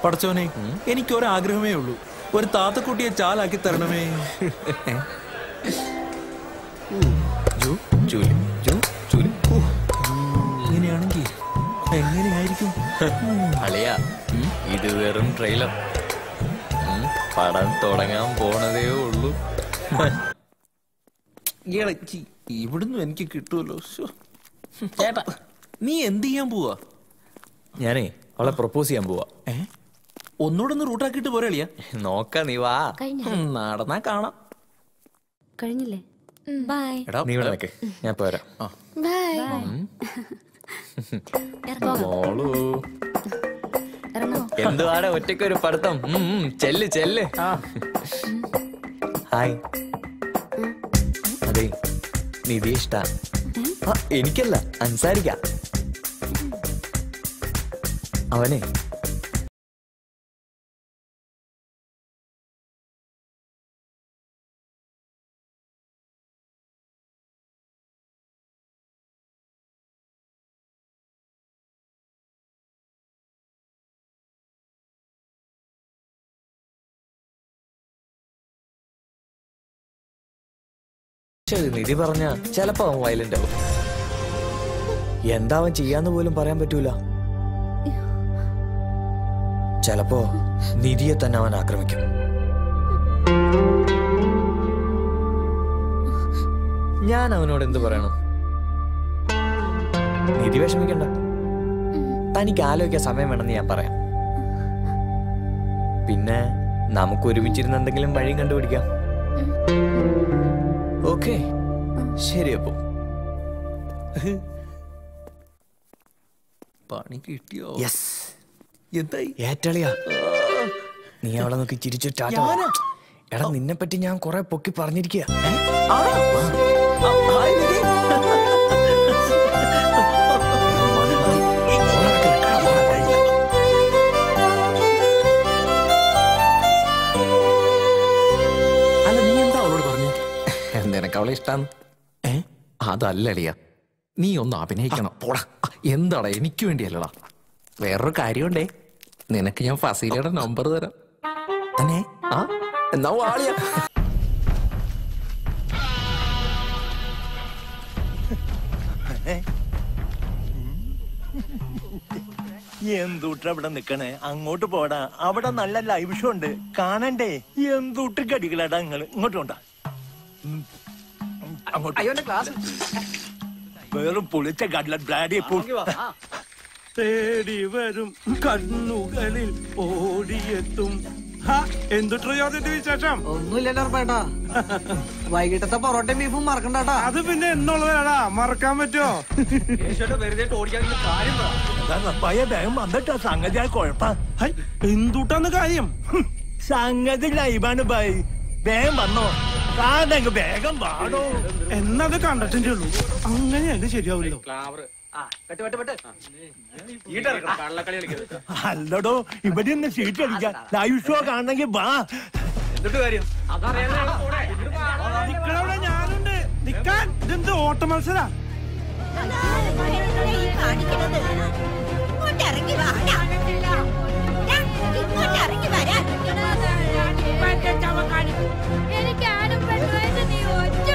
പടച്ചോനെ എനിക്കൊരാഗ്രഹമേ ഉള്ളൂ ഒരു താത്തക്കുട്ടിയെ ചാലാക്കി തരണമേ ജൂ ചൂലി ജൂ ചൂലി ഊ, ഇങ്ങനെയാണെങ്കിൽ എങ്ങനെയായിരിക്കും അളിയ ഇത് വെറും ട്രെയിലർ പടം തുടങ്ങാൻ പോണതേ ഉള്ളൂ ഇളച്ചി ഇവിടുന്ന് എനിക്ക് കിട്ടുമല്ലോ ശ്ശോ. ചേട്ടാ നീ എന്ത് ചെയ്യാൻ പോവാ ഞാനേ അവളെ പ്രപ്പോസ് ചെയ്യാൻ പോവാ ഏ ഒന്നുകൂടെ ഒന്ന് റൂട്ടാക്കിയിട്ട് പോരളിയാ നോക്ക നീ വാ കഴിഞ്ഞ നടന്നാ കാണാം കഴിഞ്ഞില്ലേ ബൈ എടാ നീ ഇവിടെ നിൽക്ക് ഞാൻ പോരാ ബൈ മോളൂ ഇറങ്ങോ എന്തുവാടെ ഒറ്റയ്ക്കൊരു പഠിത്തം ഉം, ഉം, ചെല്ല് ചെല്ല് ഹായ് അതെ നിധി ഇഷ്ട എനിക്കല്ല അൻസാരിക്ക അവനെ പക്ഷെ നിധി പറഞ്ഞ ചെലപ്പോ അവൻ വയലന്റ് ആവും എന്താ അവൻ ചെയ്യാന്ന് പോലും പറയാൻ പറ്റൂല ചെലപ്പോ നിധിയെ തന്നെ അവൻ ആക്രമിക്കും ഞാൻ അവനോട് എന്ത് പറയണം നിധി വിഷമിക്കണ്ട തനിക്ക് ആലോചിക്കാൻ സമയം വേണമെന്ന് ഞാൻ പറയാം പിന്നെ നമുക്ക് ഒരുമിച്ചിരുന്ന് എന്തെങ്കിലും വഴിയും കണ്ടുപിടിക്കാം ഓക്കെ ശരി അപ്പോ പണി കിട്ടിയോ യെസ് എന്തായി ഏറ്റളിയാ നീ അവളെ നോക്കി ചിരിച്ചു ടാറ്റ പറ. ഞാനാ? എടാ നിന്നെ പറ്റി ഞാൻ കൊറേ പൊക്കി പറഞ്ഞിരിക്കുക ആണോ? ആ, ഹായ് നിധി. അല്ല നീ എന്താ അവളോട് പറഞ്ഞു നിനക്ക് അവളെ ഇഷ്ടാന്ന് ഏ അതല്ലടിയ നീ ഒന്ന് അഭിനയിക്കണം പോടാ എന്താടാ എനിക്ക് വേണ്ടിയല്ലടാ വേറൊരു കാര്യമുണ്ടേ നിനക്ക് ഞാൻ ഫസീലയുടെ നമ്പർ തരാം തന്നെ ആ എന്നാ വാളിയ എന്തൂട്ട് അവിടെ നിക്കണേ അങ്ങോട്ട് പോടാ അവിടെ നല്ല ലൈവ് ഷോ ഉണ്ട് കാണണ്ടേ എന്തൂട്ട് കടികളാടാ നിങ്ങള് ഇങ്ങോട്ട് കൊണ്ടാ ഉം. അങ്ങോട്ട് വെറും പൊളിച്ച കടല ബ്ലാഡി തേടി വരും കണ്ണുകളിൽ ഓടിയെത്തും എന്തുട്ടോ യോജിന്റെ വിശേഷം ഒന്നുമില്ലല്ലോ ഉറപ്പായിട്ടാ വൈകിട്ടത്തെ പൊറോട്ടയും ബീഫും മറക്കണ്ടാട്ടാ അത് പിന്നെ എന്നുള്ളതാടാ മറക്കാൻ പറ്റുമോ പയ വേഗം വന്നിട്ടാ സംഗതി ആ കുഴപ്പ ഹൈ, എന്തുട്ടാന്ന് കാര്യം സംഗതി ലൈവാണ് ബൈ വേഗം വന്നോ കാതങ്ങ് വേഗം വാടോ എന്നത് കണ്ടിട്ടേ ഉള്ളൂ അങ്ങനെയല്ല ശരിയാവില്ലോ അല്ലടോ ഇവിടെ ഒന്ന് സീറ്റ് അടിക്കാം ലൈവ് ഷോ കാണണമെങ്കിൽ വാ നിക്കടവിടെ ഞാനുണ്ട് നിക്കാൻ ഇതെന്ത് ഓട്ട മത്സര എനിക്കാരും പെണ്ണുമായിട്ട് നീ ഒറ്റ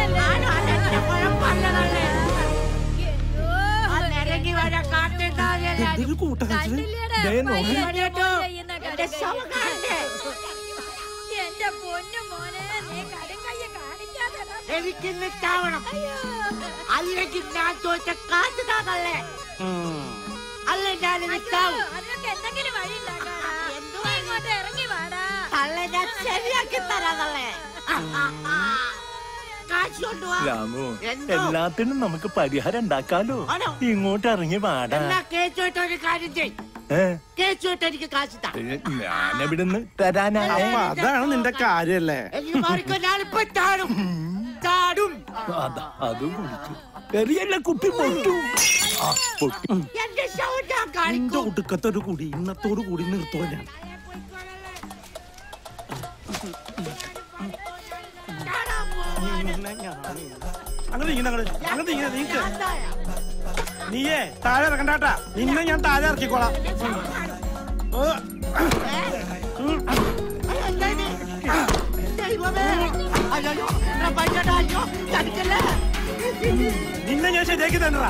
എന്തൊരു കൂട്ടകത്തില് ദേ നോക്ക്. എന്റെ പൊന്നു മോനെ നീ കടുങ്കയ്യ കാണിക്കാതെ എനിക്ക് ചാവണം അതിലേക്ക് ഞാൻ ചോദിച്ച കാശ് താതല്ലേ അല്ല ഞാൻ ചാവും അതിനൊക്കെ എന്തെങ്കിലും വഴി ഉണ്ടാക്കാടാ നീ ഇങ്ങോട്ട് ഇറങ്ങി വാടാ തള്ളെ ഞാൻ ശരിയാക്കി തരാതല്ലേ കാശ് കൊണ്ടുപോവാ രാമു എന്തോ? എല്ലാത്തിനും നമുക്ക് പരിഹാരം ഉണ്ടാക്കാലോ ആണോ? ഇങ്ങോട്ട് ഇറങ്ങി വാടാ എന്നാ കേസുമായിട്ട് ഒരു കാര്യം ചെയ് ഏ കേസുമായിട്ട് എനിക്ക് കാശ് താ ഞാനിവിടുന്ന് തരാനാ അപ്പൊ അതാണ് നിന്റെ കാര്യല്ലേ എനിക്ക് മാറിക്കോ ഞാനിപ്പോ ചാടും ചാടും അതാ അതും കുടിച്ചു എറിയല്ല കുപ്പി പൊട്ടു ആ പൊട്ടി എന്റെ ഷൗ ഞാൻ നിന്റെ കാണിക്കും ഒടുക്കത്തൊരു കൂടി ഇന്നത്തോടു കൂടി നിർത്തോ ഞാൻ ചാടാൻ പോവാണ്. അങ്ങനെ ഇങ്ങനെ അങ്ങനെ ഇങ്ങനെ നീക്ക് നീയേ താഴെ ഇറക്കണ്ടാട്ടാ നിന്നെ ഞാൻ താഴെ ഇറക്കിക്കോളാം ഓ നിന്നെ ഞാൻ ശരിയാക്കി തന്നതാ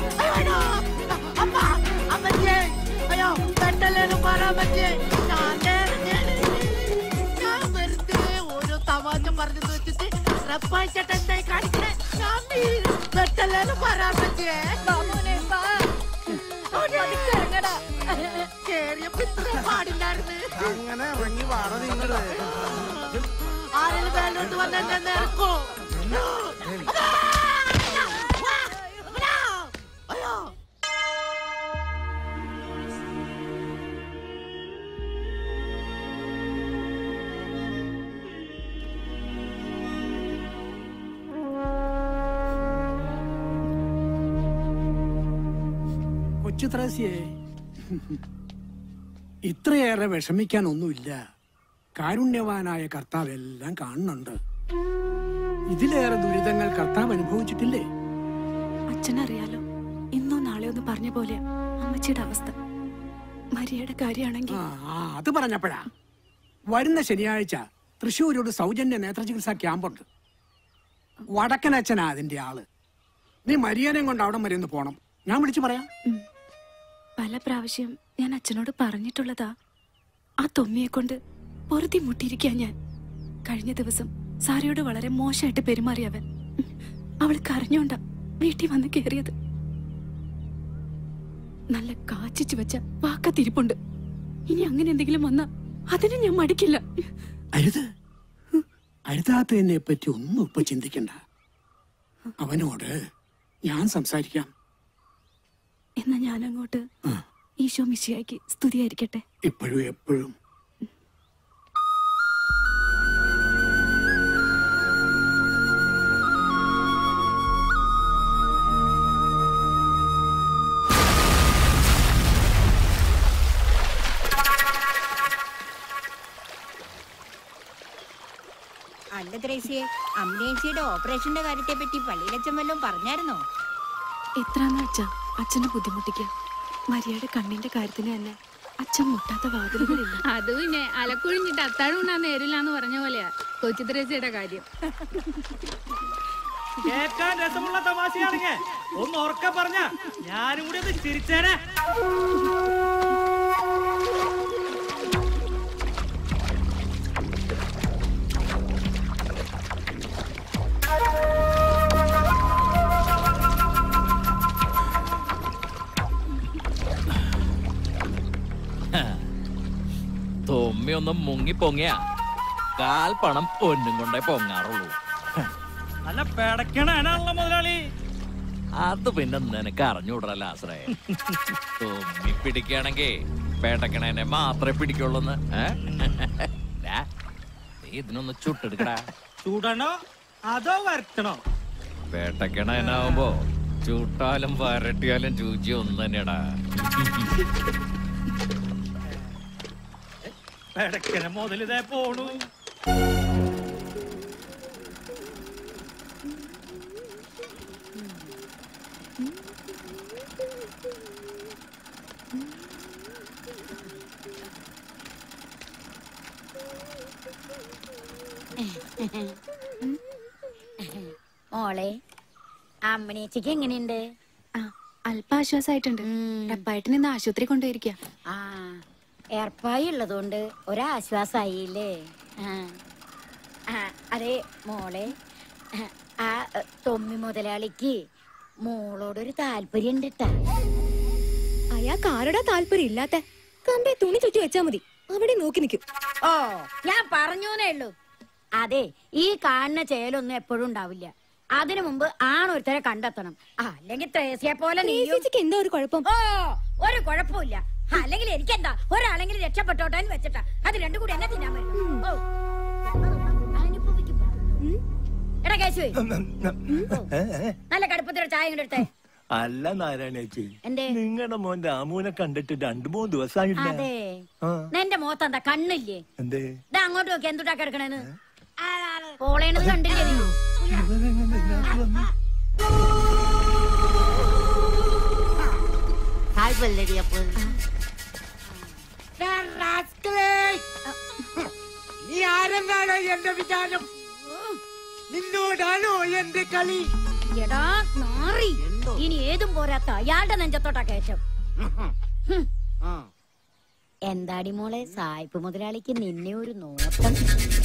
അയ്യോ പെട്ടല്ലേന്ന് പറയാൻ പറ്റേ ഞാൻ നേരത്തെ ഞാൻ വെറുതെ ഓരോ തമാശ പറഞ്ഞു വെച്ചിട്ട് റപ്പായിച്ചേട്ടൻ എന്തായി കാണിക്കണേ ഞാൻ പെട്ടല്ലേന്ന് പറയാൻ പറ്റേ കേറിയപ്പോ ഇത്ര പാടില്ലായിരുന്നു അങ്ങനെ ഇറങ്ങി വാട നിങ്ങള് ആരെങ്കിലും മേലോട്ട് വന്ന് എന്നെ നേർക്കോ അയ്യോ കൊച്ചു ത്രാസിയേ ഇത്രയേറെ വിഷമിക്കാനൊന്നുമില്ല കാരുണ്യവാനായ കർത്താവ് എല്ലാം കാണുന്നുണ്ട് ഇതിലേറെ ദുരിതങ്ങൾ കർത്താവ് അനുഭവിച്ചിട്ടില്ലേ അച്ഛനറിയാലോ ഇന്നോ നാളെയോ ഒന്ന് പറഞ്ഞ പോലെ അമ്മച്ചിയുടെ അവസ്ഥ മരിയയുടെ കാര്യമാണെങ്കിൽ ആ ആ, അത് പറഞ്ഞപ്പോഴാ വരുന്ന ശനിയാഴ്ച തൃശ്ശൂർ ഒരു സൗജന്യ നേത്രചികിത്സാ ക്യാമ്പുണ്ട് വടക്കനച്ഛനാ അതിന്റെ ആള് നീ മരിയനെയും കൊണ്ട് അവിടെ വരെ ഒന്ന് പോണം ഞാൻ വിളിച്ചു പറയാം പല പ്രാവശ്യം ഞാൻ അച്ഛനോട് പറഞ്ഞിട്ടുള്ളതാ ആ തൊമ്മിയെ കൊണ്ട് പൊറുതി മുട്ടിയിരിക്കാൻ ഞാൻ കഴിഞ്ഞ ദിവസം സാരയോട് വളരെ മോശമായിട്ട് പെരുമാറിയവൻ അവൾ കരഞ്ഞോണ്ട വീട്ടിൽ വന്ന് കേറിയത് നല്ല കാച്ചിച്ചു വെച്ച വാക്കത്തിരിപ്പുണ്ട് ഇനി അങ്ങനെ എന്തെങ്കിലും വന്നാ അതിന് ഞാൻ മടിക്കില്ല അരുത് അരുതാത്തതിനെ പറ്റി ഒന്നും ഇപ്പൊ ചിന്തിക്കണ്ട അവനോട് ഞാൻ സംസാരിക്കാം എന്നാ ഞാൻ അങ്ങോട്ട് ഈശോ മിശിയാക്കി സ്തുതിയായിരിക്കട്ടെ ഇപ്പോഴും എപ്പോഴും അല്ല ത്രേസ്യേ അമ്മേച്ചിയുടെ ഓപ്പറേഷന്റെ കാര്യത്തെ പറ്റി പള്ളിയിലച്ചൻ വല്ലതും പറഞ്ഞായിരുന്നോ എത്രാന്ന് വെച്ചാ അച്ഛനെ ബുദ്ധിമുട്ടിക്കാം മരിയയുടെ കണ്ണിന്റെ കാര്യത്തിന് തന്നെ അച്ഛൻ മുട്ടാത്ത വാതിലുകളില്ല അത് പിന്നെ അലക്കുഴിഞ്ഞിട്ട് അത്താഴം ഉണ്ണാൻ നേരില്ലാന്ന് പറഞ്ഞ പോലെയാ കൊച്ചു ത്രേസ്യയുടെ കാര്യം കേൾക്കാൻ രസമുള്ള തമാശയാണെങ്കിൽ ഒന്ന് ഉറക്കെ പറഞ്ഞ ഞാനും കൂടി ഒന്ന് ചിരിച്ചേനെ തൊമ്മി ഒന്ന് മുങ്ങി പൊങ്ങിയ കാൽ പണം പൊന്നും കൊണ്ടേ പൊങ്ങാറുള്ളൂ നല്ല പെടക്കണാണല്ലോ മുതലാളി അത് പിന്നെ നിനക്ക് അറിഞ്ഞൂടല്ല ആശ്രയ തൊമ്മി പിടിക്കുകയാണെങ്കിൽ പേട്ടക്കണേനെ മാത്രമേ പിടിക്കുള്ളൂന്ന് ഏ? ദാ, നീ ഇതിനൊന്ന് ചുട്ടെടുക്കടാ ചൂടണോ അതോ വരട്ടണോ പേട്ടക്കണേനാവുമ്പോ ചുട്ടാലും വരട്ടിയാലും ചൂച്ചി ഒന്ന് തന്നെയാടാ പെടക്കണ മുതലിതേ പോണു മോളെ അമ്മനേച്ചിക്ക് എങ്ങനെയുണ്ട് ആ അല്പ ആശ്വാസമായിട്ടുണ്ട് ഡപ്പായിട്ടിന് ഇന്ന് ആശുപത്രി കൊണ്ടുപോയിരിക്കുക ആ ഏർപ്പായി ഉള്ളതുകൊണ്ട് ഒരാശ്വാസായില്ലേ ആ. ആ, അതെ മോളെ ആ തൊമ്മി മുതലാളിക്ക് മോളോടൊരു താല്പര്യം ഉണ്ട് ട്ടാ. അയാൾക്ക് ആരുടെ താല്പര്യം ഇല്ലാത്ത കമ്പെ തുണി ചുറ്റി വെച്ചാ മതി അവിടെ നോക്കി നിൽക്കും ഓ ഞാൻ പറഞ്ഞൂന്നേ ഉള്ളൂ അതെ ഈ കാണുന്ന ചേലൊന്നും എപ്പോഴും ഉണ്ടാവില്ല അതിനു മുമ്പ് ആണൊരുത്തരെ കണ്ടെത്തണം അല്ലെങ്കിൽ ത്രേസ്യെ പോലെ നീയും എന്താ ഒരു കുഴപ്പം ഓ ഒരു കുഴപ്പമില്ല അല്ലെങ്കിൽ എനിക്കെന്താ ഒരാളെങ്കിലും രക്ഷപ്പെട്ടോട്ടെ എന്ന് വെച്ചിട്ടാ അത് രണ്ടും കൂടി എന്നെ തിന്നാൻ പറ്റും ഓ അനുഭവിക്കും. ഉം? എടാ കേശുവേ നല്ല കടുപ്പത്തിലുള്ള ചായ ഇങ്ങോട്ട് എടുത്തേ അല്ല നാരായണേച്ചി എന്തേ? നിങ്ങളുടെ മോൻ രാമുവിനെ കണ്ടിട്ട് രണ്ടു മൂന്ന് ദിവസമായില്ല അതെ ആ. നിന്റെ മുഖത്ത് എന്താ കണ്ണില്ലേ എന്തേ ഇതാ അങ്ങോട്ട് നോക്കി എന്തുട്ടാ കിടക്കണേന്ന് പോളേണത് കണ്ടില്ലേ നീ താല്പര്യടി അപ്പോൾ എന്നാണ് എന്റെ വിചാരം നിന്നോടാണോ എന്റെ കളി എടാ നാറി ഇനി ഏതും പോരാത്ത അയാളുടെ നെഞ്ചത്തോട്ടാ കയറ്റം ഹും. എന്താടി മോളെ സായിപ്പ് മുതലാളിക്ക് നിന്നെ ഒരു നോട്ടം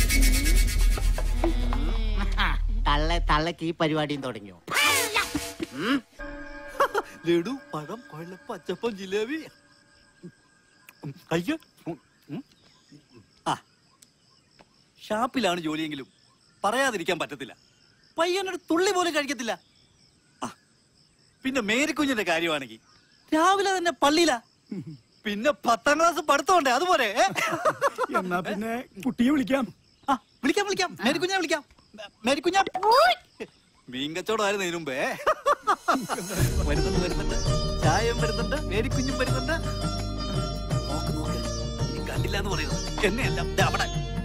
തള്ള തള്ളക്ക് ഈ പരിപാടിയും തുടങ്ങിയോ ഉം. ലഡു പഴം കൊഴ പച്ചപ്പം ജിലേബി ഉം, അയ്യോ ഉം, ഉം. ആ ഷാപ്പിലാണ് ജോലിയെങ്കിലും പറയാതിരിക്കാൻ പറ്റത്തില്ല പയ്യനൊരു തുള്ളി പോലും കഴിക്കത്തില്ല ആ പിന്നെ മേരിക്കുഞ്ഞിന്റെ കാര്യമാണെങ്കിൽ രാവിലെ തന്നെ പള്ളിയില പിന്നെ പത്താം ക്ലാസ് പഠിത്തമുണ്ടേ അതുപോലെ ഏ? എന്നാ പിന്നെ കുട്ടിയെ വിളിക്കാം ആ വിളിക്കാം വിളിക്കാം മേരിക്കുഞ്ഞെ വിളിക്കാം മേ- മേരിക്കുഞ്ഞ മീൻ കച്ചവടമായിരുന്നു ഇതിനു മുമ്പേ വരുന്നുണ്ട് വരുന്നുണ്ട് ചായയും വരുന്നുണ്ട് മേരിക്കുഞ്ഞും വരുന്നുണ്ട് നോക്ക് നോക്ക് ഇനി കണ്ടില്ല എന്ന് പറയുന്നത് എന്നെയല്ല ദേ അവിടെ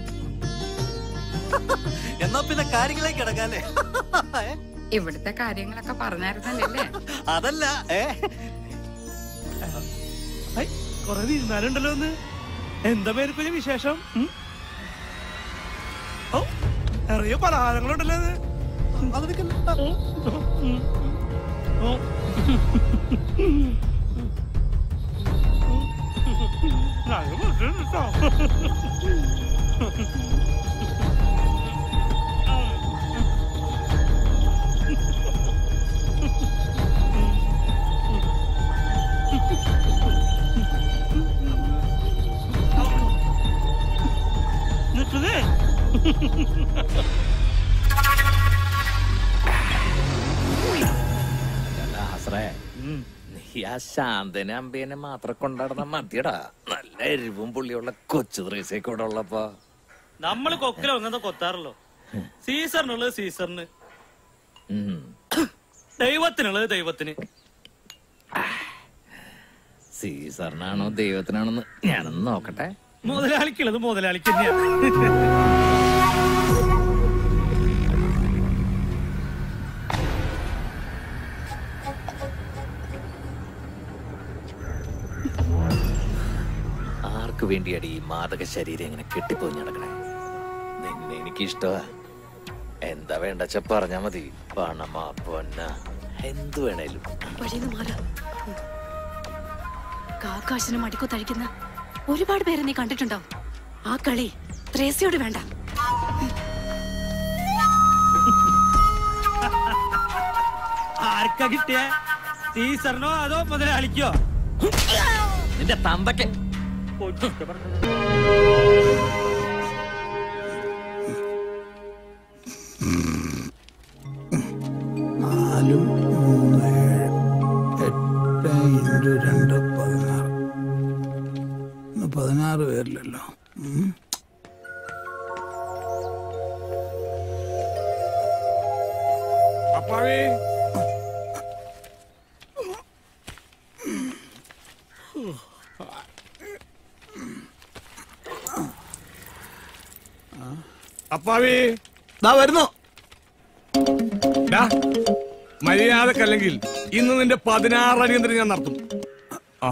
എന്നാ പിന്നെ കാര്യങ്ങളിലേക്ക് കിടക്കാല്ലേ ഇവിടുത്തെ കാര്യങ്ങളൊക്കെ പറഞ്ഞായിരുന്നല്ലേ അതല്ല ഏ കൊറേ തീരുമാനമുണ്ടല്ലോ ഒന്ന് എന്താ പേര് വിശേഷം ഉം? ഓ നിറയെ പലഹാരങ്ങളുണ്ടല്ലോ ഇത്. ഉം. ഓ. നല്ല ഭക്ഷണം കേട്ടോ. നിൽക്കുന്നേ ദാസറേ നീ ആ ശാന്തനെ അമ്പേനെ മാത്രം കൊണ്ടാടുന്ന മതിയടാ നല്ല എരിവും പുള്ളിയുള്ള കൊച്ചു ത്രേസൊക്കെ ഇവിടെ ഉള്ളപ്പോ നമ്മള് കൊക്കില ഒന്നത കൊത്താറല്ലോ സീസറിനുള്ളത് സീസറിന് ഉം. ദൈവത്തിനുള്ളത് ദൈവത്തിന് സീസറിനാണോ ദൈവത്തിനാണോന്ന് ഞാനൊന്ന് നോക്കട്ടെ മുതലാളിക്കുള്ളത് മുതലാളിക്ക് തന്നെയാണ് ആർക്ക് വേണ്ടിയാണ് ഈ മാതക ശരീരം ഇങ്ങനെ കെട്ടിപ്പോയി നടക്കണേ നിന്നെ എനിക്ക് ഇഷ്ടമാ എന്താ വേണ്ടച്ച പറഞ്ഞാ മതി പണമാ പൊന്ന എന്തു വേണേലും വഴിന്ന് മാറാം കാക്കാശിന് മടിക്കൊത്തഴിക്കുന്ന ഒരുപാട് പേരെ നീ കണ്ടിട്ടുണ്ടോ ആ കളി ത്രേസ്യോട് വേണ്ട ആർക്കാ കിട്ടിയ സീസറിനോ അതോ മുതലാളിക്കോ നിന്റെ തന്തയ്ക്ക് നാലും മൂന്ന് ഏഴ് എട്ട് ഇൻറ്റു രണ്ട് പതിനാറ് ഇന്ന് പതിനാറ് പേരിലല്ലോ ഉം. അപ്പാവേ അപ്പാവേ ദാ വരുന്നു ഡാ, മര്യാദക്കല്ലെങ്കിൽ ഇന്ന് നിന്റെ പതിനാറ് അടിയന്തരം ഞാൻ നടത്തും ആ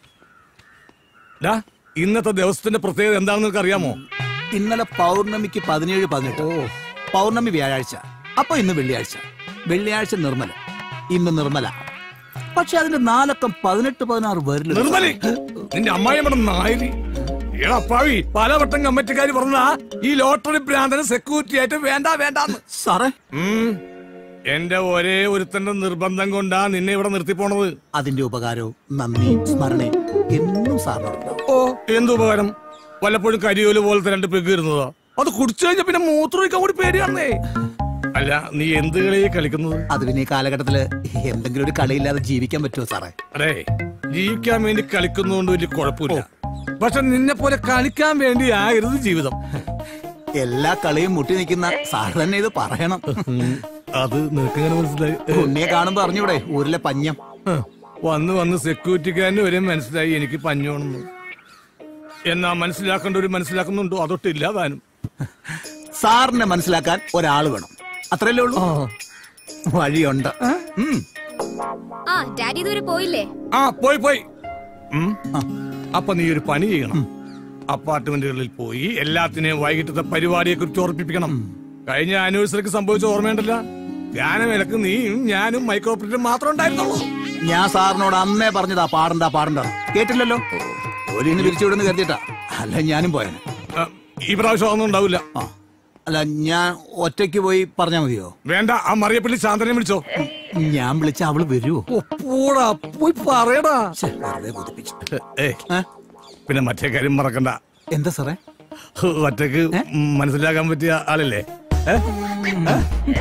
ഡാ ഇന്നത്തെ ദിവസത്തിന്റെ പ്രത്യേകത എന്താണെന്ന് നിനക്ക് അറിയാമോ ഇന്നലെ പൗർണമിക്ക് പതിനേഴ് പതിനെട്ട് പൗർണമി വ്യാഴാഴ്ച അപ്പൊ ഇന്ന് വെള്ളിയാഴ്ച വെള്ളിയാഴ്ച നിർമ്മല ഇന്ന് നിർമ്മല പക്ഷെ അതിന്റെ നാലക്കം പതിനെട്ട് പതിനാറ് വരില്ല നിർമ്മലി നിന്റെ അമ്മായിയമ്മയുടെ നായരി എടാ പാവി പലവട്ടം കമ്മിറ്റിക്കാർ പറഞ്ഞാ ഈ ലോട്ടറി ഭ്രാന്തന് സെക്യൂരിറ്റി ആയിട്ട് വേണ്ട വേണ്ടാന്ന് സാറേ എന്റെ ഒരേ ഒരുത്തന്റെ നിർബന്ധം കൊണ്ടാ നിന്നെ ഇവിടെ നിർത്തി പോണത് അതിന്റെ ഉപകാരവും നന്ദി സ്മരണയും എന്നും സാറിനോടുണ്ടാവും ഓ എന്ത് ഉപകാരം വല്ലപ്പോഴും കരിയോല് പോലത്തെ രണ്ട് പെഗ് ഇരുന്നതാ അത് കുടിച്ചു കഴിഞ്ഞ പിന്നെ മൂത്രമൊഴിക്കാൻ കൂടി പേടിയാണേ അല്ല നീ എന്ത് കളിയെ കളിക്കുന്നത് അത് പിന്നെ ഈ കാലഘട്ടത്തില് എന്തെങ്കിലും ഒരു കളിയില്ലാതെ ജീവിക്കാൻ പറ്റുമോ സാറേ അടേ ജീവിക്കാൻ വേണ്ടി കളിക്കുന്നതുകൊണ്ട് വലിയ കുഴപ്പമില്ല പക്ഷെ നിന്നെ പോലെ കളിക്കാൻ വേണ്ടി ആയിരുന്നു ജീവിതം എല്ലാ കളിയും മുട്ടി നിൽക്കുന്ന സാർ തന്നെ ഇത് പറയണം അത് നിനക്കെങ്ങനെ മനസ്സിലായി ഉണ്ണിയെ കാണുമ്പോ അറിഞ്ഞൂടെ ഊരിലെ പഞ്ഞം വന്ന് വന്ന് സെക്യൂരിറ്റിക്കാരന് വരെ മനസ്സിലായി എനിക്ക് പഞ്ഞോണെന്ന് എന്നാ മനസ്സിലാക്കേണ്ട ഒരു മനസ്സിലാക്കുന്നുണ്ടോ അതൊട്ടില്ല താനും സാറിനെ മനസ്സിലാക്കാൻ ഒരാൾ വേണം അത്രയല്ലേ ഉള്ളൂ വഴിയുണ്ട് ഉം. ആ ഡാഡി ഇതുവരെ പോയില്ലേ ആ പോയി പോയി ഉം. അപ്പൊ നീ ഒരു പണി ചെയ്യണം അപ്പാർട്ട്മെന്റുകളിൽ പോയി എല്ലാത്തിനെയും വൈകിട്ടത്തെ പരിപാടിയെ കുറിച്ച് ഓർപ്പിപ്പിക്കണം കഴിഞ്ഞ ആനിവേഴ്സറിക്ക് സംഭവിച്ച ഓർമ്മയുണ്ടല്ല ഗാനമേലക്ക് നീയും ഞാനും മൈക്രോപ്രിന്റും മാത്രം ഉണ്ടായിരുന്നുള്ളൂ ഞാൻ സാറിനോട് അന്നേ പറഞ്ഞതാ പാടണ്ട പാടണ്ട കേട്ടില്ലല്ലോ ജോലി ഇന്ന് പിരിച്ചുവിടുന്ന് കരുതിട്ടാ അല്ല ഞാനും പോയേനെ ഈ പ്രാവശ്യം ഒന്നും ഉണ്ടാവില്ല അല്ല ഞാൻ ഒറ്റയ്ക്ക് പോയി പറഞ്ഞാ മതിയോ വേണ്ട ആ മറിയപ്പള്ളി ശാന്തനെ വിളിച്ചോ ഞാൻ വിളിച്ച അവള് വരുമോ പോടാ പോയി പറയടാ ഏ പിന്നെ മറ്റേ കാര്യം മറക്കണ്ട എന്താ സാറേ ഒറ്റക്ക് മനസ്സിലാക്കാൻ പറ്റിയ ആളല്ലേ ഏ? ഏ?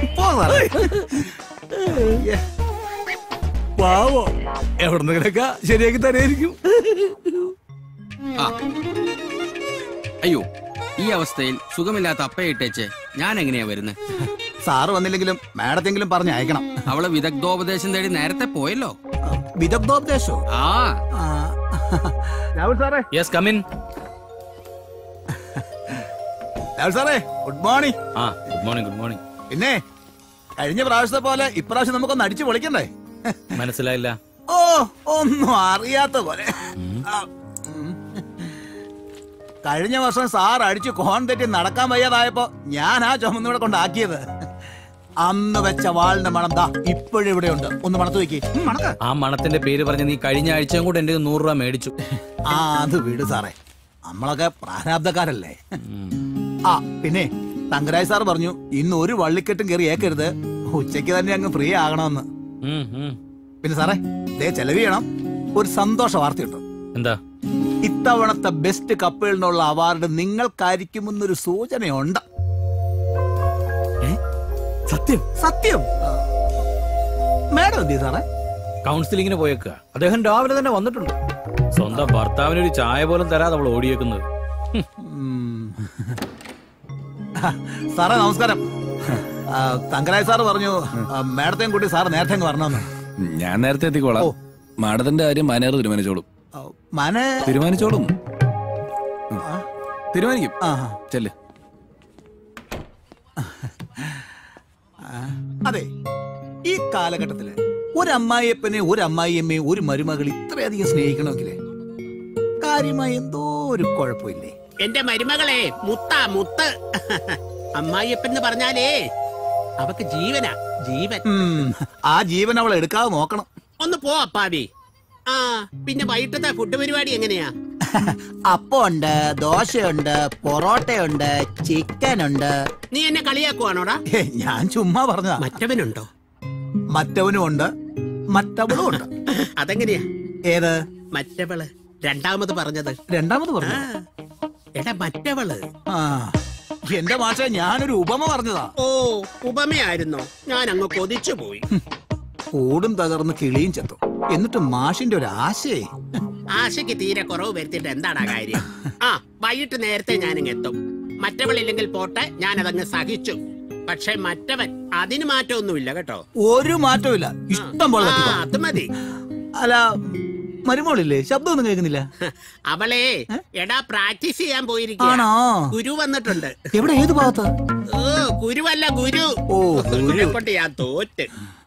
പാവോ എവിടുന്നെങ്കിലൊക്കെ ശരിയാക്കി തരായിരിക്കും ആ. അയ്യോ ഈ അവസ്ഥയിൽ സുഖമില്ലാത്ത അപ്പയെ ഇട്ടേച്ച് ഞാൻ എങ്ങനെയാ വരുന്നത് സാറ് വന്നില്ലെങ്കിലും മാഡത്തെങ്കിലും പറഞ്ഞ് അയക്കണം അവള് വിദഗ്ധോപദേശം തേടി നേരത്തെ പോയല്ലോ വിദഗ്ധോപദേശോ ആ രാഹുൽ സാറേ യെസ് കമിൻ രാഹുൽ സാറേ ഗുഡ് മോർണിംഗ് ആ ഗുഡ് മോർണിംഗ് ഗുഡ് മോർണിംഗ് പിന്നെ കഴിഞ്ഞ പ്രാവശ്യത്തെ പോലെ ഇപ്രാവശ്യം നമുക്കൊന്ന് അടിച്ചു പൊളിക്കണ്ടേ മനസ്സിലായില്ല ഓ ഒന്നും അറിയാത്ത പോലെ ആ, ഉം. കഴിഞ്ഞ വർഷം സാർ അടിച്ചു കോൺ തെറ്റി നടക്കാൻ വയ്യാതായപ്പോ ഞാൻ ആ ചുമന്നൂടെ കൊണ്ടാക്കിയത് അന്ന് വെച്ച വാളിന്റെ മണം ദാ ഇപ്പോഴും ഇവിടെ ഉണ്ട് ഒന്ന് മണത്ത് വെക്കി മണക്ക ആ മണത്തിന്റെ പേര് പറഞ്ഞ് നീ കഴിഞ്ഞ ആഴ്ചയും കൂടെ എന്റെ നൂറ് രൂപ മേടിച്ചു ആ അത് വീട് സാറേ നമ്മളൊക്കെ പ്രാരാബ്ധക്കാരല്ലേ ആ പിന്നെ തങ്കരാജ് സാർ പറഞ്ഞു ഇന്ന് ഒരു വള്ളിക്കെട്ടും കയറി ഏക്കരുത് ഉച്ചയ്ക്ക് തന്നെ അങ്ങ് ഫ്രീ ആകണമെന്ന് ഉം, ഉം. പിന്നെ സാറേ ദേ ചെലവ് ചെയ്യണം ഒരു സന്തോഷ വാർത്തയുണ്ട് എന്താ ഇത്തവണത്തെ ബെസ്റ്റ് കപ്പിളിനുള്ള അവാർഡ് നിങ്ങൾക്കായിരിക്കുമെന്നൊരു സൂചനയുണ്ട് സത്യം സത്യം മാഡം എന്തി സാറേ കൗൺസിലിങ്ങിന് പോയേക്കുക അദ്ദേഹം രാവിലെ തന്നെ വന്നിട്ടുണ്ട് സ്വന്തം ഭർത്താവിന് ഒരു ചായ പോലും തരാതെ അവൾ ഓടിയേക്കുന്നത് ഉം. സാറേ നമസ്കാരം ആ, തങ്കരാജ് സാറ് പറഞ്ഞു ആ, മാഡത്തെയും കൂട്ടി സാറ് നേരത്തെ അങ്ങ് വരണമെന്ന് ഞാൻ നേരത്തെ എത്തിക്കോളാം മാഡത്തിന്റെ കാര്യം മാനേജർ തീരുമാനിച്ചോളും മന തീരുമാനിച്ചോളും ഉം. തീരുമാനിക്കും ചെല്ല് അതെ ഈ കാലഘട്ടത്തില് ഒരു അമ്മായിയപ്പനെ ഒരു അമ്മായിയമ്മയെ ഒരു മരുമകൾ ഇത്രയധികം സ്നേഹിക്കണമെങ്കിലേ കാര്യമായി എന്തോ ഒരു കുഴപ്പമില്ലേ എന്റെ മരുമകളെ മുത്ത മുത്ത് അമ്മായിയപ്പെന്ന് പറഞ്ഞാലേ അവക്ക് ജീവനാ ജീവൻ ഉം, ആ ജീവൻ അവൾ എടുക്കാതെ നോക്കണം ഒന്ന് പോ അപ്പാവി ആ പിന്നെ വൈകിട്ടത്തെ ഫുഡ് പരിപാടി എങ്ങനെയാ അപ്പമുണ്ട് ദോശയുണ്ട് പൊറോട്ടയുണ്ട് ചിക്കൻ ഉണ്ട് നീ എന്നെ കളിയാക്കുവാണോടാ ഞാൻ ചുമ്മാ പറഞ്ഞ മറ്റവനുണ്ടോ മറ്റവനും ഉണ്ട് മറ്റവളും ഉണ്ട് അതെങ്ങനെയാ ഏത് മറ്റവള് രണ്ടാമത് പറഞ്ഞത് രണ്ടാമത് പറഞ്ഞു എടാ മറ്റവള് ആ എന്റെ മാഷ ഞാനൊരു ഉപമ പറഞ്ഞതാ ഓ ഉപമയായിരുന്നോ ഞാൻ അങ്ങ് കൊതിച്ചു പോയി കൂടും തകർന്ന് കിളിയും ചെത്തും എന്നിട്ട് മാഷിന്റെ ഒരു ആശയേ ആശയ്ക്ക് തീരെ കുറവ് വരുത്തിയിട്ട് എന്താടാ കാര്യം ആ വൈകിട്ട് നേരത്തെ ഞാനിങ് എത്തും മറ്റവളില്ലെങ്കിൽ പോട്ടെ ഞാൻ അതങ്ങ് സഹിച്ചു പക്ഷെ മറ്റവൻ അതിന് മാറ്റമൊന്നുമില്ല കേട്ടോ ഒരു മാറ്റവും ഇഷ്ടം പോലെ ആ, തട്ടിക്കോ. അത് മതി അല്ല മരുമോളില്ലേ ശബ്ദമൊന്നും കേൾക്കുന്നില്ല അവളെ എടാ പ്രാക്ടീസ് ചെയ്യാൻ ആണോ? പോയിരിക്കുകയാണ് ഗുരു വന്നിട്ടുണ്ട് എവിടെ ഏത് ഭാഗത്ത് ഓ ഗുരുവല്ല ഗുരു ഓ ഗുരു കൊണ്ട് ഞാൻ തോറ്റ്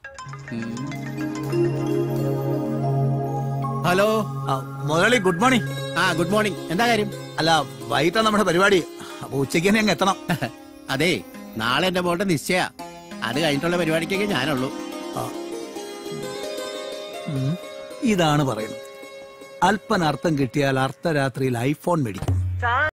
ഹലോ മുതലാളി ഗുഡ് മോർണിംഗ് ആ ഗുഡ് മോർണിംഗ് എന്താ കാര്യം അല്ല വൈകിട്ടാ നമ്മുടെ പരിപാടി അപ്പൊ ഉച്ചയ്ക്ക് തന്നെ അങ്ങ് എത്തണം അതെ നാളെ എന്റെ മോളുടെ നിശ്ചയ അത് കഴിഞ്ഞിട്ടുള്ള പരിപാടിക്കൊക്കെ ഞാനുള്ളൂ ഉം. ഇതാണ് പറയുന്നത് അല്പനർത്ഥം കിട്ടിയാൽ അർദ്ധരാത്രിയിൽ ഐഫോൺ മേടിക്കും